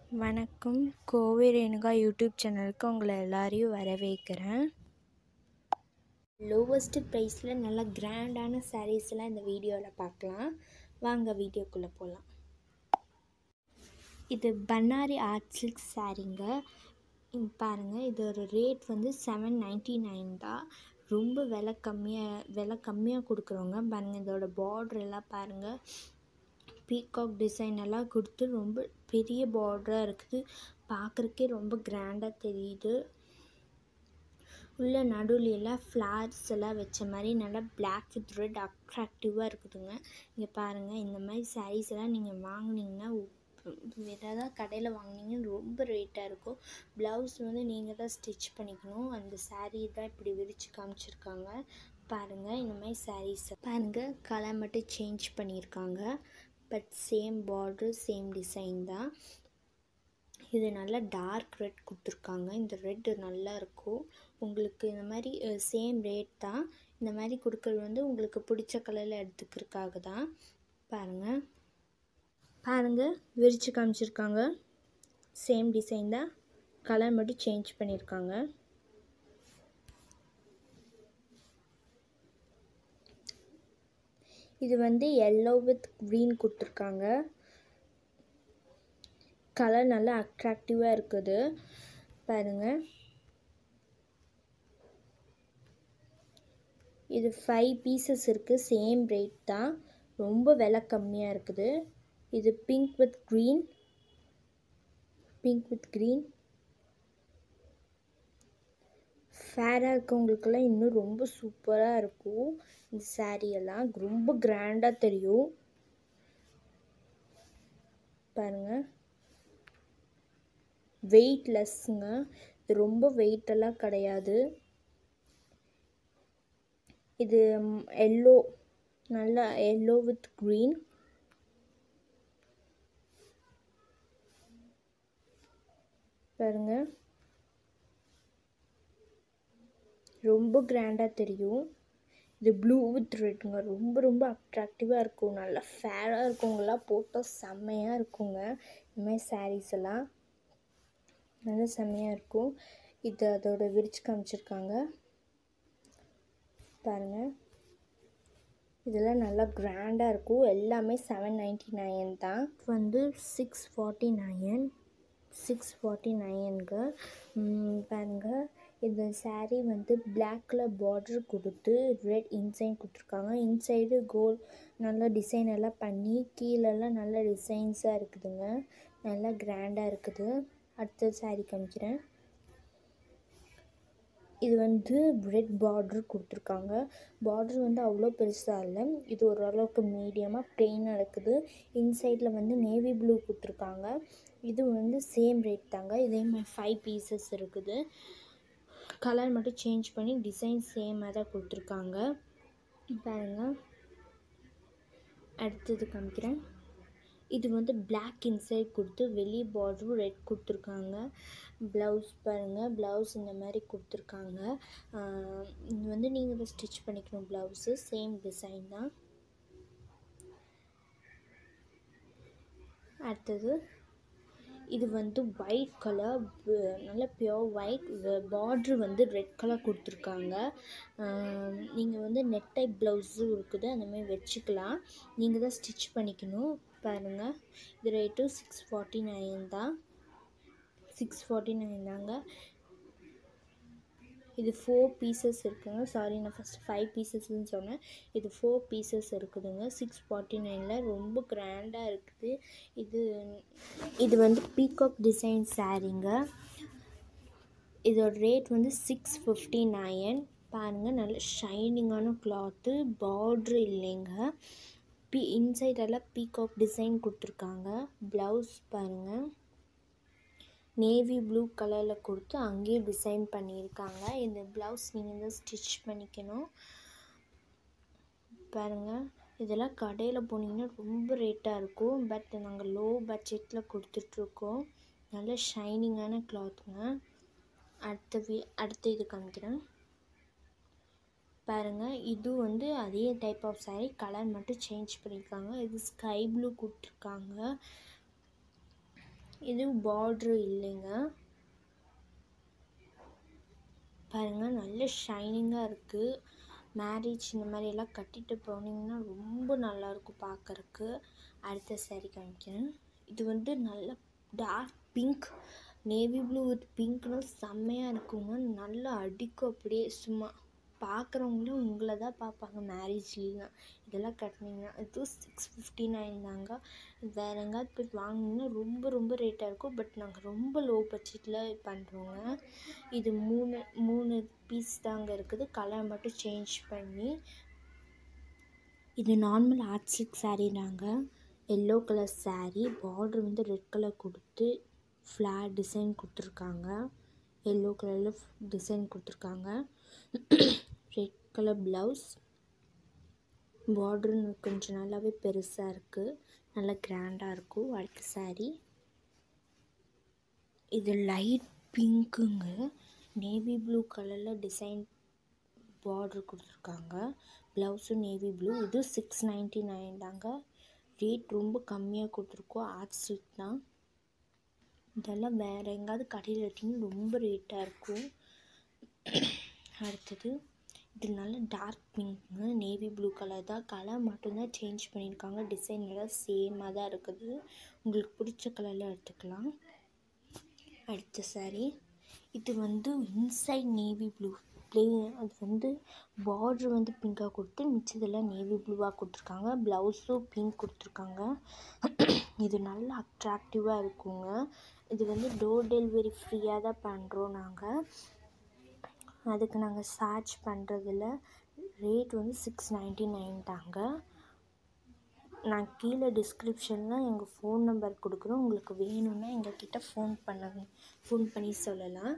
வணக்கம் கோவை ரேணுகா யூடியூப் சேனலுக்கு உங்களை எல்லாரையும் வரவேற்கிறேன் லோவஸ்ட்டு ப்ரைஸில் நல்ல கிராண்டான சாரீஸ்லாம் இந்த வீடியோவில் பார்க்கலாம் வாங்க வீடியோக்குள்ளே போகலாம் இது பன்னாரி ஆர்ட் சில்க் சாரீங்க இங்க பாருங்கள் இதோட ரேட் வந்து செவன் நைன்ட்டி நைன் தான் ரொம்ப விலை கம்மியாக விலை கம்மியாக கொடுக்குறவங்க பாருங்கள் இதோட பார்டர் எல்லாம் பாருங்கள் பீகாக் டிசைன் எல்லாம் கொடுத்து ரொம்ப பெரிய பார்டராக இருக்குது பார்க்குறக்கே ரொம்ப கிராண்டாக தெரியுது உள்ள நடுவில் எல்லாம் ஃப்ளார்ஸ் எல்லாம் வச்ச மாதிரி நல்லா பிளாக் வித் ரெட் அட்ராக்டிவாக இருக்குதுங்க இங்கே பாருங்கள் இந்த மாதிரி சாரீஸ் எல்லாம் நீங்கள் வாங்குனீங்கன்னா வேறு ஏதாவது கடையில் வாங்குனீங்கன்னா ரொம்ப ரேட்டாக இருக்கும் ப்ளவுஸ் வந்து நீங்கள் தான் ஸ்டிச் பண்ணிக்கணும் அந்த சாரீ தான் இப்படி விரித்து காமிச்சிருக்காங்க பாருங்கள் இந்த மாதிரி சாரீஸ் பாருங்கள் கலர் மட்டும் சேஞ்ச் பண்ணியிருக்காங்க but same border same design தான் இது நல்லா டார்க் ரெட் கொடுத்துருக்காங்க இந்த ரெட் நல்லா இருக்கும் உங்களுக்கு இந்த மாதிரி சேம் ரேட் தான் இந்த மாதிரி கொடுக்கறது வந்து உங்களுக்கு பிடிச்ச கலரில் எடுத்துக்கிறதுக்காக தான் பாருங்கள் பாருங்கள் விரித்து காமிச்சிருக்காங்க சேம் டிசைன் தான் கலர் மட்டும் சேஞ்ச் பண்ணியிருக்காங்க இது வந்து எல்லோ வித் க்ரீன் கொடுத்துருக்காங்க கலர் நல்லா அட்ராக்டிவாக இருக்குது பாருங்கள் இது ஃபைவ் பீசஸ் இருக்குது சேம் ரேட் தான் ரொம்ப விலை கம்மியாக இருக்குது இது pink with green pink with green ஃபேராக இருக்கவங்களுக்கெல்லாம் இன்னும் ரொம்ப சூப்பராக இருக்கும் இந்த சாரியெல்லாம் ரொம்ப கிராண்டாக தெரியும் பாருங்கள் வெயிட்லெஸ்ஸுங்க இது ரொம்ப வெயிட்டெல்லாம் கிடையாது இது எல்லோ நல்லா எல்லோ வித் க்ரீன் பாருங்கள் ரொம்ப கிராண்டாக தெரியும் இது ப்ளூ வித் ரெட்டுங்க ரொம்ப ரொம்ப அட்ராக்டிவாக இருக்கும் நல்லா ஃபேராக இருக்கவங்களாம் போட்டால் செம்மையாக இருக்குங்க இந்த மாதிரி சாரீஸ் எல்லாம் நல்லா செம்மையாக இருக்கும் இது அதோட விரிச்சு காமிச்சிருக்காங்க பாருங்கள் இதெல்லாம் நல்லா கிராண்டாக இருக்கும் எல்லாமே செவன் நைன்ட்டி நைன் தான் வந்து six forty nine six forty நைனுங்க பாருங்கள் இந்த சாரீ வந்து பிளாக் கலர் பார்டர் கொடுத்து ரெட் இன்சைட் கொடுத்துருக்காங்க இன்சைடு கோல் நல்லா டிசைன் எல்லாம் பண்ணி கீழெல்லாம் நல்ல டிசைன்ஸாக இருக்குதுங்க நல்லா கிராண்டாக இருக்குது அடுத்த சாரீ காமிக்கிறேன் இது வந்து ரெட் பார்டர் கொடுத்துருக்காங்க பார்டர் வந்து அவ்வளோ பெருசாக இல்லை இது ஓரளவுக்கு மீடியமாக ப்ளெயினாக இருக்குது இன்சைடில் வந்து நேவி ப்ளூ கொடுத்துருக்காங்க இது வந்து சேம் ரேட் தாங்க இதே மாதிரி ஃபைவ் பீசஸ் இருக்குது கலர் மட்டும் சேஞ்ச் பண்ணி டிசைன் சேமாக தான் கொடுத்துருக்காங்க பாருங்கள் அடுத்தது காமிக்கிறேன் இது வந்து பிளாக் இன்சைட் கொடுத்து வெளியே பார்டரும் ரெட் கொடுத்துருக்காங்க ப்ளவுஸ் பாருங்கள் ப்ளவுஸ் இந்த மாதிரி கொடுத்துருக்காங்க இது வந்து நீங்கள் தான் ஸ்டிச் பண்ணிக்கணும் ப்ளவுஸு சேம் டிசைன் தான் அடுத்தது இது வந்து ஒயிட் கலர் நல்ல பியோர் ஒயிட் பார்ட்ரு வந்து ரெட் கலர் கொடுத்துருக்காங்க நீங்கள் வந்து நெட் டைப் ப்ளவுஸும் இருக்குது அந்தமாதிரி வச்சுக்கலாம் நீங்கள் தான் ஸ்டிச் பண்ணிக்கணும் பாருங்கள் இது ரேட்டும் சிக்ஸ் ஃபார்ட்டி நைன் தான் சிக்ஸ் ஃபார்ட்டி நைன் தாங்க இது ஃபோர் பீசஸ் இருக்குங்க சாரி நான் ஃபஸ்ட் ஃபைவ் பீசஸ்ன்னு சொன்னேன் இது ஃபோர் பீசஸ் இருக்குதுங்க சிக்ஸ் ஃபார்ட்டி நைனில் ரொம்ப கிராண்டாக இருக்குது இது இது வந்து பீகாக் டிசைன் சாரீங்க இதோட ரேட் வந்து சிக்ஸ் ஃபிஃப்டி நைன் பாருங்கள் நல்ல ஷைனிங்கான கிளாத்து பார்ட்ரு இல்லைங்க பி இன்சைடெல்லாம் பீகாக் டிசைன் கொடுத்துருக்காங்க ப்ளவுஸ் பாருங்கள் நேவி ப்ளூ கலரில் கொடுத்து அங்கேயே டிசைன் பண்ணியிருக்காங்க இந்த ப்ளவுஸ் நீங்கள் தான் ஸ்டிச் பண்ணிக்கணும் பாருங்கள் இதெல்லாம் கடையில் போனீங்கன்னா ரொம்ப ரேட்டாக இருக்கும் பட் நாங்கள் லோ பட்ஜெட்டில் கொடுத்துட்ருக்கோம் நல்ல ஷைனிங்கான கிளாத்துங்க அடுத்த வி அடுத்த இது காமிக்கிறேன் பாருங்கள் இது வந்து அதே டைப் ஆஃப் சாரீ கலர் மட்டும் சேஞ்ச் பண்ணியிருக்காங்க இது ஸ்கை ப்ளூ கொடுத்துருக்காங்க இது பார்ட்ரு இல்லைங்க பாருங்கள் நல்ல ஷைனிங்காக இருக்குது மேரேஜ் இந்த மாதிரி எல்லாம் கட்டிட்டு போனீங்கன்னா ரொம்ப நல்லாயிருக்கும் பார்க்கறக்கு அடுத்த saree காமிக்கிறேன் இது வந்து நல்ல dark pink navy blue with பிங்க்னு செம்மையாக இருக்குங்க நல்லா அடிக்கும் அப்படியே சும்மா பார்க்குறவங்களும் உங்களை தான் பார்ப்பாங்க மேரேஜ்லாம் இதெல்லாம் கட்டினீங்கன்னா இது சிக்ஸ் ஃபிஃப்டி நைன் தாங்க வேறு எங்கேயாவது போய் வாங்கினீங்கன்னா ரொம்ப ரொம்ப ரேட்டாக இருக்கும் பட் நாங்கள் ரொம்ப லோ பட்ஜெட்டில் பண்ணுறோங்க இது மூணு மூணு பீஸ் தாங்க இருக்குது கலர் மட்டும் சேஞ்ச் பண்ணி இது நார்மல் ஆர்ட் சில்க் saree தாங்க எல்லோ கலர் saree பார்டர் வந்து ரெட் கலர் கொடுத்து ஃப்ளார் டிசைன் கொடுத்துருக்காங்க எல்லோ கலரில் டிசைன் கொடுத்துருக்காங்க ரெட் கலர் ப்ளவுஸ் பார்டர் கொஞ்சம் நல்லாவே பெருசாக இருக்குது நல்லா கிராண்டாக இருக்கும் அடுத்த saree இது லைட் பிங்க்குங்க நேவி ப்ளூ கலரில் டிசைன் பார்டர் கொடுத்துருக்காங்க ப்ளவுஸும் நேவி ப்ளூ இது சிக்ஸ் நைன்ட்டி நைன் தாங்க ரேட் ரொம்ப கம்மியாக கொடுத்துருக்கோம் ஆர்ட் சில்க் தான் இதெல்லாம் வேறு எங்கேயாவது கடையில் எடுத்திங்கன்னா ரொம்ப ரேட்டாக இருக்கும் அடுத்தது இது நல்ல டார்க் பிங்க்குங்க நேவி ப்ளூ கலர் தான் கலர் மட்டும்தான் சேஞ்ச் பண்ணியிருக்காங்க டிசைன் எல்லாம் சேமாக தான் இருக்குது உங்களுக்கு பிடிச்ச கலரில் எடுத்துக்கலாம் அடுத்த saree இது வந்து இன்சைட் நேவி ப்ளூ ப்ளே அது வந்து பார்ட்ரு வந்து பிங்காக கொடுத்து மிச்சதெல்லாம் நேவி ப்ளூவாக கொடுத்துருக்காங்க ப்ளவுஸும் பிங்க் கொடுத்துருக்காங்க இது நல்ல அட்ராக்டிவாக இருக்குங்க இது வந்து டோர் டெலிவரி ஃப்ரீயாக தான் பண்ணுறோம் நாங்கள் அதுக்கு நாங்கள் சார்ஜ் பண்ணுறதில்ல ரேட் வந்து சிக்ஸ் நைன்ட்டி நைன் தாங்க நான் கீழே டிஸ்கிரிப்ஷனில் எங்கள் ஃபோன் நம்பர் கொடுக்குறோம் உங்களுக்கு வேணும்னா எங்ககிட்ட ஃபோன் பண்ணுங்க ஃபோன் பண்ணி சொல்லலாம்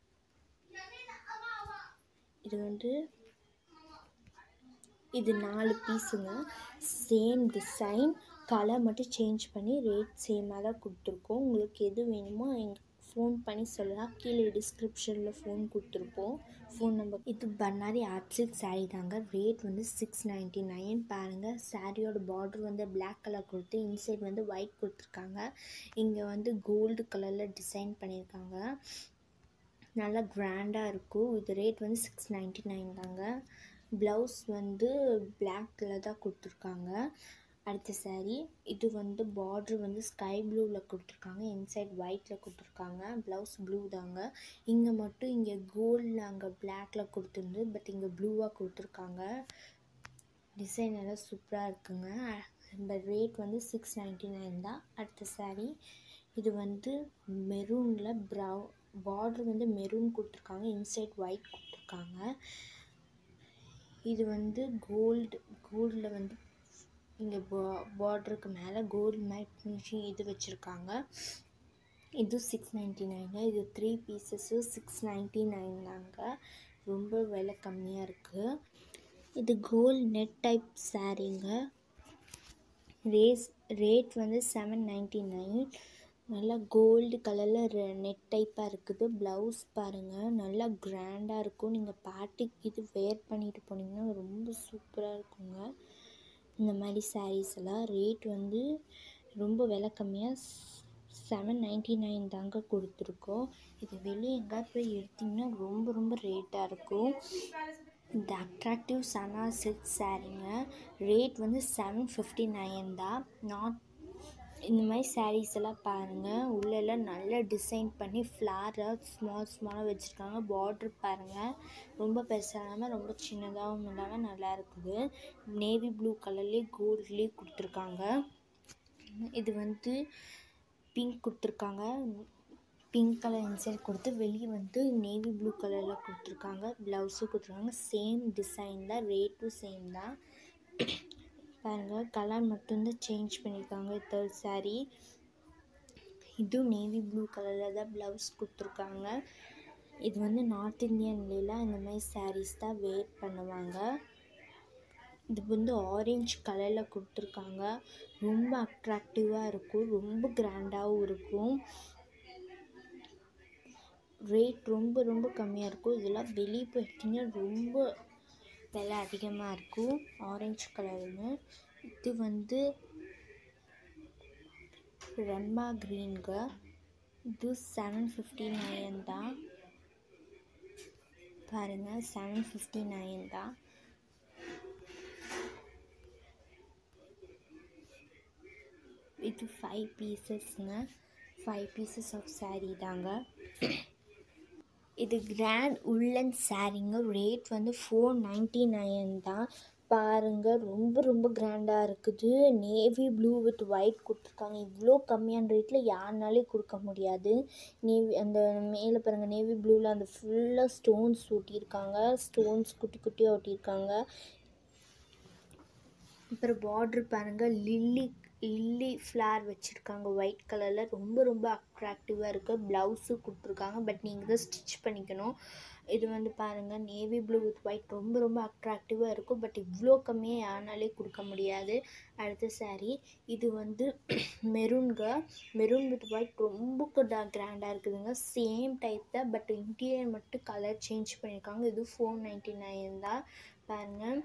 இது வந்து இது நாலு பீஸுங்க சேம் டிசைன் கலர் மட்டும் சேஞ்ச் பண்ணி ரேட் சேமாக தான் கொடுத்துருக்கோம் உங்களுக்கு எது வேணுமோ எங்கள் ஃபோன் பண்ணி சொல்லலாம் கீழே டிஸ்கிரிப்ஷனில் ஃபோன் கொடுத்துருப்போம் ஃபோன் நம்பர் இது பண்ணாரி ஆர்ட் சில்க் saree தாங்க ரேட் வந்து சிக்ஸ் நைன்ட்டி நைன் பாருங்கள் சாரியோட பார்டர் வந்து பிளாக் கலர் கொடுத்து இன்சைட் வந்து ஒயிட் கொடுத்துருக்காங்க இங்கே வந்து கோல்டு கலரில் டிசைன் பண்ணியிருக்காங்க நல்லா கிராண்டாக இருக்கும் இது ரேட் வந்து சிக்ஸ் நைன்ட்டி நைன் தாங்க ப்ளவுஸ் வந்து பிளாக் கலர் தான் கொடுத்துருக்காங்க அடுத்த saree இது வந்து பார்ட்ரு வந்து ஸ்கை ப்ளூவில் கொடுத்துருக்காங்க இன்சைட் ஒயிட்டில் கொடுத்துருக்காங்க ப்ளவுஸ் ப்ளூ தாங்க இங்கே மட்டும் இங்கே கோல்டில் அங்கே பிளாக்ல கொடுத்துருந்து பட் இங்கே ப்ளூவாக கொடுத்துருக்காங்க டிசைன் எல்லாம் சூப்பராக இருக்குங்க இந்த ரேட் வந்து சிக்ஸ் நைன்ட்டி நைன் தான் அடுத்த saree இது வந்து மெரூனில் ப்ரௌ பார்ட்ரு வந்து மெரூன் கொடுத்துருக்காங்க இன்சைட் ஒயிட் கொடுத்துருக்காங்க இது வந்து கோல்டு கோல்டில் வந்து இங்கே பா பார்டருக்கு மேலே கோல்டு மேட் ஃபினிஷிங் இது வச்சுருக்காங்க இது சிக்ஸ் நைன்ட்டி நைனு இது three pieces six ninety nine தாங்க ரொம்ப விலை கம்மியாக இருக்குது இது கோல்ட் நெட் டைப் சாரீங்க ரேஸ் ரேட் வந்து செவன் நைன்ட்டி நைன் நல்லா கோல்டு கலரில் நெட் டைப்பாக இருக்குது ப்ளவுஸ் பாருங்கள் நல்லா கிராண்டாக இருக்கும் நீங்கள் பார்ட்டிக்கு இது வேர் பண்ணிட்டு போனீங்கன்னா ரொம்ப சூப்பராக இருக்குங்க இந்த மாதிரி sarees எல்லாம் ரேட் வந்து ரொம்ப விலை கம்மியாக செவன் நைன்ட்டி நைன் தாங்க கொடுத்துருக்கோம் இது வெளியே எங்கேயாவது போய் எடுத்திங்கன்னா ரொம்ப ரொம்ப ரேட்டாக இருக்கும் இந்த அட்ராக்டிவ் சனா சில்க் சாரீங்க ரேட் வந்து செவன் ஃபிஃப்டி நைன் தான் நாட் இந்த மாதிரி sarees எல்லாம் பாருங்கள் உள்ளெல்லாம் நல்லா டிசைன் பண்ணி ஃப்ளாராக ஸ்மால் ஸ்மாலாக வச்சுருக்காங்க பார்ட்ரு பாருங்கள் ரொம்ப பெருசாக இல்லாமல் ரொம்ப சின்னதாகவும் இல்லாமல் நல்லா இருக்குது நேவி ப்ளூ கலர்லேயே கோல்ட்லேயே கொடுத்துருக்காங்க இது வந்து பிங்க் கொடுத்துருக்காங்க பிங்க் கலர் இன்சைட் கொடுத்து வெளியே வந்து நேவி ப்ளூ கலரில் கொடுத்துருக்காங்க ப்ளவுஸும் கொடுத்துருக்காங்க சேம் டிசைன் தான் ரேட்டும் சேம் தான் பாருங்கள் கலர் மட்டும்தான் சேஞ்ச் பண்ணியிருக்காங்க தேர்ட் saree இதுவும் நேவி ப்ளூ கலரில் தான் ப்ளவுஸ் கொடுத்துருக்காங்க இது வந்து நார்த் இந்தியன்லாம் இந்த மாதிரி sarees தான் வேர் பண்ணுவாங்க இது வந்து ஆரஞ்சு கலரில் கொடுத்துருக்காங்க ரொம்ப அட்ராக்டிவாக இருக்கும் ரொம்ப கிராண்டாகவும் இருக்கும் ரேட் ரொம்ப ரொம்ப கம்மியாக இருக்கும் இதெல்லாம் வெளியே போயிட்டீங்கன்னா ரொம்ப விலை அதிகமாக இருக்கும் ஆரஞ்சு கலருங்க இது வந்து ரெம்பா க்ரீனுங்க இது செவன் ஃபிஃப்டி நைன் தான் பாருங்கள் செவன் ஃபிஃப்டி நைன் தான் இது ஃபைவ் பீசஸ்ங்க ஃபைவ் பீசஸ் ஆஃப் saree தாங்க இது கிராண்ட் உள்ளன் சாரீங்க ரேட் வந்து ஃபோர் நைன்ட்டி நைன் தான் பாருங்கள் ரொம்ப ரொம்ப கிராண்டாக இருக்குது நேவி ப்ளூ வித் ஒயிட் கொடுத்துருக்காங்க இவ்வளோ கம்மியான ரேட்டில் யாருனாலையும் கொடுக்க முடியாது நேவி அந்த மேலே பாருங்கள் நேவி ப்ளூவில் அந்த ஃபுல்லாக ஸ்டோன்ஸ் ஒட்டியிருக்காங்க ஸ்டோன்ஸ் குட்டி குட்டியாக ஒட்டியிருக்காங்க அப்புறம் பார்ட்ரு பாருங்கள் லில்லி லில்லி ஃப்ளார் வச்சுருக்காங்க ஒயிட் கலரில் ரொம்ப ரொம்ப அட்ராக்டிவாக இருக்குது ப்ளவுஸு கொடுத்துருக்காங்க பட் நீங்கள் தான் ஸ்டிச் பண்ணிக்கணும் இது வந்து பாருங்கள் நேவி ப்ளூ வித் ஒயிட் ரொம்ப ரொம்ப அட்ராக்டிவாக இருக்கும் பட் இவ்வளோ கம்மியாக யாருனாலே கொடுக்க முடியாது அடுத்த saree இது வந்து மெரூன்க மெரூன் வித் ஒயிட் ரொம்ப கிராண்டாக இருக்குதுங்க சேம் டைப் தான் பட் இன்டீரியர் மட்டும் கலர் சேஞ்ச் பண்ணியிருக்காங்க இது ஃபோர் நைன்ட்டி நைன் தான் பாருங்கள்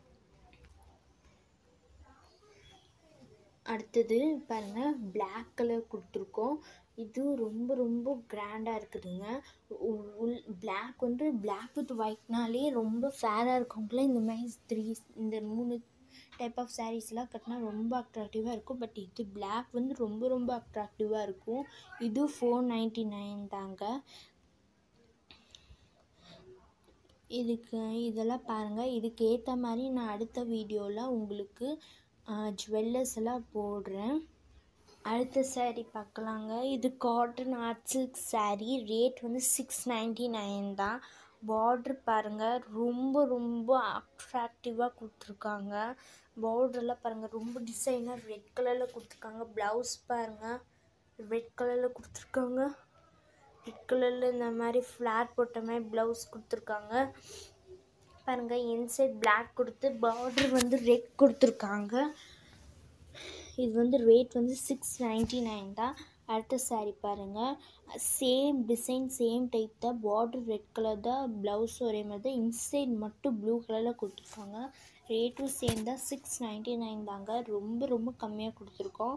அடுத்தது பாருங்கள் பிளாக் கலர் கொடுத்துருக்கோம் இது ரொம்ப ரொம்ப கிராண்டாக இருக்குதுங்க உ- உள் பிளாக் வந்து பிளாக் வித் ஒயிட்னாலே ரொம்ப ஃபேராக இருக்கவங்களே இந்த மாதிரி த்ரீ இந்த மூணு டைப் ஆஃப் சாரீஸ்லாம் கட்டினா ரொம்ப அட்ராக்டிவாக இருக்கும் பட் இது பிளாக் வந்து ரொம்ப ரொம்ப அட்ராக்டிவாக இருக்கும் இது ஃபோர் நைன்ட்டி நைன் தாங்க இதுக்கு இதெல்லாம் பாருங்கள் இதுக்கு ஏற்ற மாதிரி நான் அடுத்த வீடியோவில் உங்களுக்கு ஜுவல்லர்ஸ் எல்லாம் போடுறேன் அடுத்த saree பார்க்கலாங்க இது cotton art silk saree rate வந்து சிக்ஸ் நைன்ட்டி நைன் தான் பார்ட்ரு பாருங்கள் ரொம்ப ரொம்ப அட்ராக்டிவாக கொடுத்துருக்காங்க பார்டர்லாம் பாருங்கள் ரொம்ப டிசைனாக ரெட் கலரில் கொடுத்துருக்காங்க ப்ளவுஸ் பாருங்கள் ரெட் கலரில் கொடுத்துருக்காங்க ரெட் கலரில் இந்த மாதிரி ஃப்ளார் போட்ட மாதிரி ப்ளவுஸ் கொடுத்துருக்காங்க பாருங்கள் இன்சைட் பிளாக் கொடுத்து பார்டர் வந்து ரெட் கொடுத்துருக்காங்க இது வந்து ரேட் வந்து சிக்ஸ் நைன்ட்டி நைன் தான் அடுத்த saree பாருங்கள் சேம் டிசைன் சேம் டைப் தான் பார்டர் ரெட் கலர் தான் ப்ளவுஸ் ஒரே மாதிரி தான் இன்சைட் மட்டும் ப்ளூ கலரில் கொடுத்துருக்காங்க ரேட்டும் சேம் தான் சிக்ஸ் நைன்ட்டி நைன் தாங்க ரொம்ப ரொம்ப கம்மியாக கொடுத்துருக்கோம்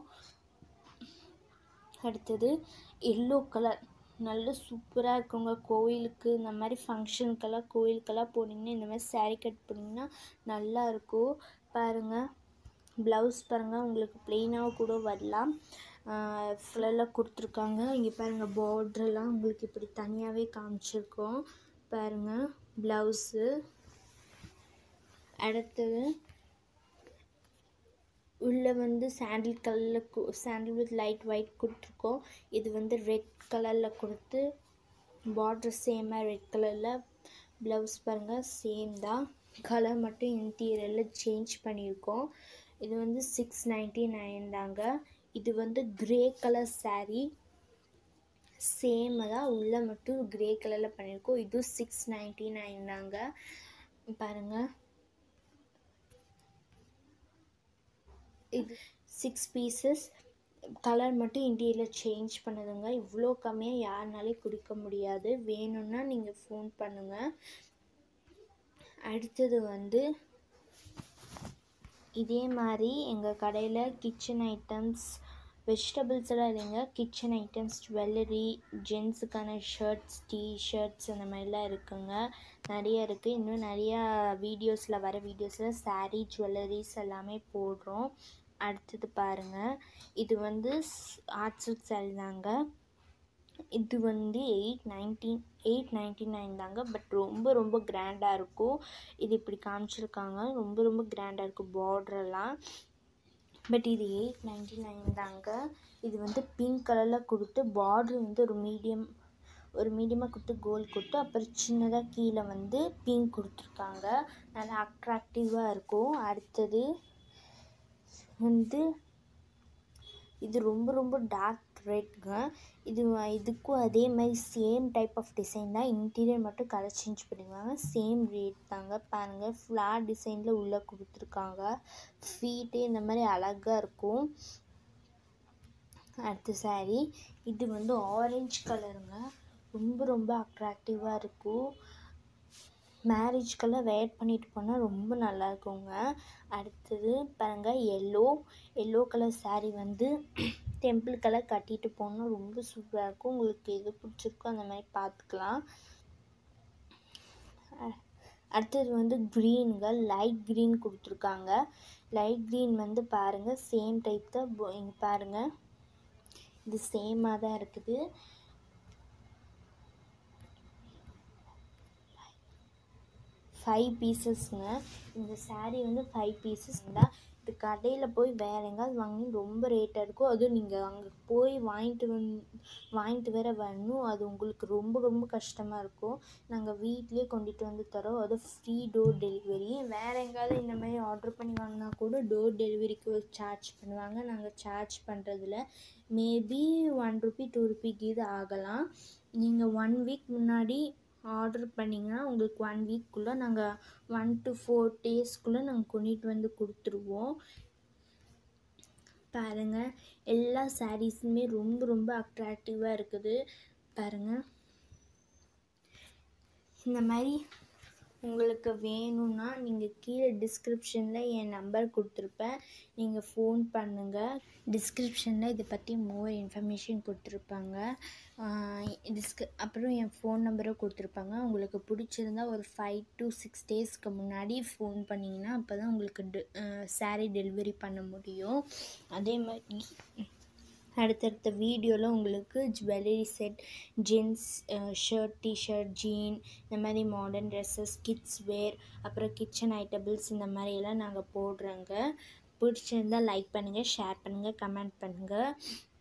அடுத்தது எல்லோ கலர் நல்ல சூப்பராக இருக்குங்க கோயிலுக்கு இந்த மாதிரி ஃபங்க்ஷனுக்கெல்லாம் கோயிலுக்கெல்லாம் போனீங்கன்னா இந்த மாதிரி saree கட் பண்ணிங்கன்னா நல்லா இருக்கும் பாருங்கள் ப்ளவுஸ் பாருங்கள் உங்களுக்கு ப்ளெயினாக கூட வரலாம் ஃபுல்லாக கொடுத்துருக்காங்க இங்கே பாருங்கள் பார்ட்ரெல்லாம் உங்களுக்கு இப்படி தனியாகவே காமிச்சிருக்கோம் பாருங்கள் ப்ளவுஸு அடுத்தது உள்ளே வந்து சாண்டில் கலரில் சாண்டில் வித் லைட் ஒயிட் கொடுத்துருக்கோம் இது வந்து ரெட் கலரில் கொடுத்து பார்டர் சேமாக ரெட் கலரில் ப்ளவுஸ் பாருங்கள் சேம் தான் கலர் மட்டும் இன்டீரியரில் சேஞ்ச் பண்ணியிருக்கோம் இது வந்து சிக்ஸ் நைன்ட்டி நைன் தாங்க இது வந்து கிரே கலர் saree சேம் தான் உள்ளே மட்டும் கிரே கலரில் பண்ணியிருக்கோம் இது சிக்ஸ் நைன்ட்டி நைன் தாங்க பாருங்கள் இது சிக்ஸ் பீசஸ் கலர் மட்டும் இன்டீரியர் சேஞ்ச் பண்ணுதுங்க இவ்வளோ கம்மியாக யாருனாலையும் கொடுக்க முடியாது வேணும்னா நீங்கள் ஃபோன் பண்ணுங்கள் அடுத்தது வந்து இதே மாதிரி எங்கள் கடையில் கிச்சன் ஐட்டம்ஸ் வெஜிடபிள்ஸ் எல்லாம் இல்லைங்க கிச்சன் ஐட்டம்ஸ் ஜுவல்லரி ஜென்ஸுக்கான ஷர்ட்ஸ் டிஷர்ட்ஸ் அந்த மாதிரிலாம் இருக்குங்க நிறைய இருக்குது இன்னும் நிறையா வீடியோஸில் வர வீடியோஸில் saree ஜுவல்லரிஸ் எல்லாமே போடுறோம் அடுத்தது பாருங்கள் இது வந்து ஆர்ட் சில்க் saree தாங்க இது வந்து eight nineteen eight ninety nine தாங்க பட் ரொம்ப ரொம்ப கிராண்டாக இருக்கும் இது இப்படி காமிச்சிருக்காங்க ரொம்ப ரொம்ப கிராண்டாக இருக்கும் பார்டரெல்லாம் பட் இது எயிட் நைன்ட்டி நைன் தாங்க இது வந்து பிங்க் கலரில் கொடுத்து பார்டர் வந்து ஒரு மீடியம் ஒரு மீடியமாக கொடுத்து கோல்ட் கொடுத்து அப்புறம் சின்னதாக கீழே வந்து பிங்க் கொடுத்துருக்காங்க நல்லா அட்ராக்டிவாக இருக்கும் அடுத்தது வந்து இது ரொம்ப ரொம்ப டார்க் ரெட்ங்க இது இதுக்கும் அதே மாதிரி சேம் டைப் ஆஃப் டிசைன் தான் இன்டீரியர் மட்டும் கலர் சேஞ்ச் பண்ணிக்குவாங்க சேம் ரேட் தாங்க பாருங்கள் ஃப்ளார் டிசைனில் உள்ளே கொடுத்துருக்காங்க ஃபீட்டு இந்த மாதிரி அழகாக இருக்கும் அடுத்த saree இது வந்து ஆரஞ்சு கலருங்க ரொம்ப ரொம்ப அட்ராக்டிவாக இருக்கும் மேரேஜ்க்கெல்லாம் வேர் பண்ணிட்டு போனால் ரொம்ப நல்லா இருக்குங்க அடுத்தது பாருங்கள் எல்லோ எல்லோ கலர் saree வந்து டெம்பிளுக்கெல்லாம் கட்டிட்டு போனால் ரொம்ப சூப்பராக இருக்கும் உங்களுக்கு எது பிடிச்சிருக்கோ அந்த மாதிரி பார்த்துக்கலாம் அ- அடுத்தது வந்து க்ரீனுங்க லைட் க்ரீன் கொடுத்துருக்காங்க லைட் க்ரீன் வந்து பாருங்கள் சேம் டைப் தான் போ- இங்க பாருங்கள் இது சேமாக தான் இருக்குது ஃபைவ் பீசஸ்ங்க இந்த saree வந்து ஃபைவ் பீசஸ் தான் இது கடையில் போய் வேற எங்கேயாவது வாங்கி ரொம்ப ரேட்டாக இருக்கும் அதுவும் நீங்கள் அங்கே போய் வாங்கிட்டு வந் வாங்கிட்டு வேற வரணும் அது உங்களுக்கு ரொம்ப ரொம்ப கஷ்டமாக இருக்கும் நாங்கள் வீட்லேயே கொண்டுட்டு வந்து தரோம் அதுவும் ஃப்ரீ டோர் டெலிவரி வேறு எங்கேயாவது இந்த மாதிரி ஆர்டர் பண்ணி வாங்கினா கூட டோர் டெலிவரிக்கு சார்ஜ் பண்ணுவாங்க நாங்கள் சார்ஜ் பண்ணுறதில்ல மேபி ஒன் ருபி டூ ருபிக்கு இது ஆகலாம் நீங்கள் ஒன் வீக் முன்னாடி ஆர்டர் பண்ணிங்கன்னா உங்களுக்கு ஒன் வீக்குள்ளே நாங்கள் ஒன் டு ஃபோர் டேஸ்க்குள்ளே நாங்கள் கொண்டுட்டு வந்து கொடுத்துருவோம் பாருங்கள் எல்லா சாரீஸுமே ரொம்ப ரொம்ப அட்ராக்டிவாக இருக்குது பாருங்கள் இந்த மாதிரி உங்களுக்கு வேணும்னா நீங்கள் கீழே டிஸ்கிரிப்ஷனில் என் நம்பர் கொடுத்துருப்பேன் நீங்கள் ஃபோன் பண்ணுங்கள் டிஸ்கிரிப்ஷனில் இதை பற்றி மோர் இன்ஃபர்மேஷன் கொடுத்துருப்பாங்க டிஸ்க அப்புறம் என் ஃபோன் நம்பரும் கொடுத்துருப்பாங்க உங்களுக்கு பிடிச்சிருந்தா ஒரு ஃபைவ் டு சிக்ஸ் டேஸ்க்கு முன்னாடி ஃபோன் பண்ணிங்கன்னா அப்போ தான் உங்களுக்கு டி சாரீ டெலிவரி பண்ண முடியும் அதே மாதிரி அடுத்தடுத்த வீடியோவில் உங்களுக்கு jewellery set jeans shirt T shirt jean இந்த மாதிரி மாடர்ன் ட்ரெஸ்ஸஸ் கிட்ஸ் வேர் அப்புறம் கிச்சன் ஐட்டபிள்ஸ் இந்த மாதிரியெல்லாம் நாங்கள் போடுறோங்க பிடிச்சிருந்தா லைக் பண்ணுங்கள் ஷேர் பண்ணுங்கள் கமெண்ட் பண்ணுங்கள்